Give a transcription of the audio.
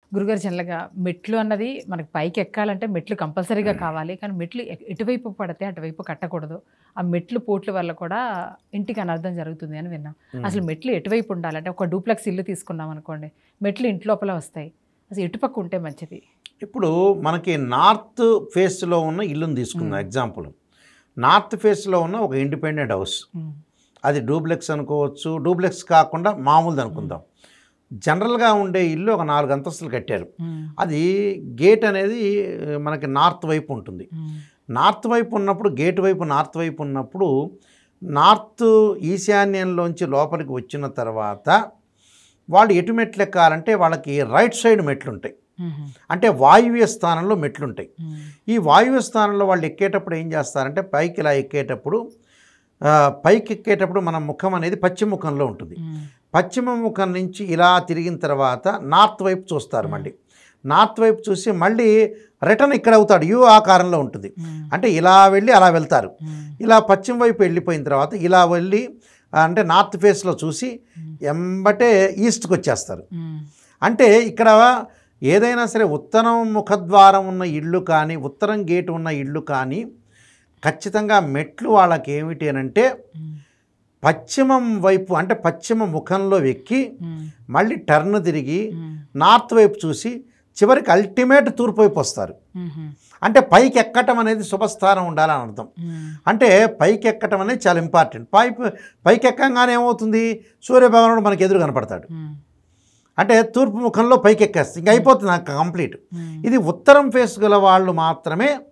గురుగారు జనరల్గా మెట్లు అన్నది మనకి పైకి ఎక్కాలంటే మెట్లు కంపల్సరీగా కావాలి కానీ మెట్లు ఎ- ఎటువైపు పడితే అటువైపు కట్టకూడదు ఆ మెట్లు పోట్ల వల్ల కూడా ఇంటికి అనర్థం జరుగుతుంది అని విన్నాం అసలు మెట్లు ఎటువైపు ఉండాలంటే ఒక డూప్లెక్స్ ఇల్లు తీసుకున్నాం అనుకోండి మెట్లు ఇంటి లోపల వస్తాయి అసలు ఎటుపక్క ఉంటే మంచిది ఇప్పుడు మనకి నార్త్ ఫేస్లో ఉన్న ఇల్లుని తీసుకుందాం ఎగ్జాంపుల్ నార్త్ ఫేస్లో ఉన్న ఒక ఇండిపెండెంట్ హౌస్ ఉమ్, అది డూప్లెక్స్ అనుకోవచ్చు డూప్లెక్స్ కాకుండా మామూలుది అనుకుందాం జనరల్గా ఉండే ఇల్లు ఒక నాలుగు అంతస్తులు కట్టారు ఉమ్, అది గేట్ అనేది మనకి నార్త్ వైపు ఉంటుంది ఉమ్, నార్త్ వైపు ఉన్నప్పుడు గేట్ వైపు నార్త్ వైపు ఉన్నప్పుడు నార్త్ ఈశాన్యంలోంచి లోపలికి వచ్చిన తర్వాత వాళ్ళు ఎటు మెట్లు ఎక్కాలంటే వాళ్ళకి రైట్ సైడ్ మెట్లు ఉంటాయి ఉమ్, అంటే వాయువ్య స్థానంలో మెట్లు ఉంటాయి ఉమ్, ఈ వాయువ్య స్థానంలో వాళ్ళు ఎక్కేటప్పుడు ఏం చేస్తారంటే పైకి ఇలా ఎక్కేటప్పుడు ఆ, పైకి ఎక్కేటప్పుడు మన ముఖం అనేది పశ్చిమ ముఖంలో ఉంటుంది ఉమ్, పశ్చిమ ముఖం నుంచి ఇలా తిరిగిన తర్వాత నార్త్ వైపు చూస్తారు మళ్ళీ నార్త్ వైపు చూసి మళ్ళీ రిటర్న్ ఇక్కడ అవుతాడు యూ ఆకారంలో ఉంటుంది ఉమ్, అంటే ఇలా వెళ్ళి అలా వెళ్తారు ఉమ్, ఇలా పశ్చిమ వైపు వెళ్ళిపోయిన తర్వాత ఇలా వెళ్ళి ఆ, అంటే నార్త్ ఫేస్లో చూసి ఎంబటే ఈస్ట్కి వచ్చేస్తారు ఉమ్, అంటే ఇక్కడ ఏదైనా సరే ఉత్తరం ముఖద్వారం ఉన్న ఇల్లు కానీ ఉత్తరం గేటు ఉన్న ఇల్లు కానీ ఖచ్చితంగా మెట్లు వాళ్ళకి ఏమిటి అని అంటే ఉమ్, పశ్చిమం వైపు అంటే పశ్చిమ ముఖంలో ఎక్కి ఉమ్, మళ్ళీ టర్న్ తిరిగి ఉమ్, నార్త్ వైపు చూసి చివరికి అల్టిమేట్ తూర్పు వైపు వస్తారు ఉమ్, అంటే పైకి ఎక్కటం అనేది శుభస్థానం ఉండాలని అర్థం ఉమ్, అంటే పైకి ఎక్కటం అనేది చాలా ఇంపార్టెంట్ పై పైకి ఎక్కంగానే ఏమవుతుంది సూర్యభగవానుడు మనకి ఎదురు కనపడతాడు ఉమ్, అంటే తూర్పు ముఖంలో పైకి ఎక్కేస్తుంది ఇంకా అయిపోతుంది నాకు కంప్లీట్ ఉమ్, ఇది ఉత్తరం ఫేస్ గల వాళ్ళు మాత్రమే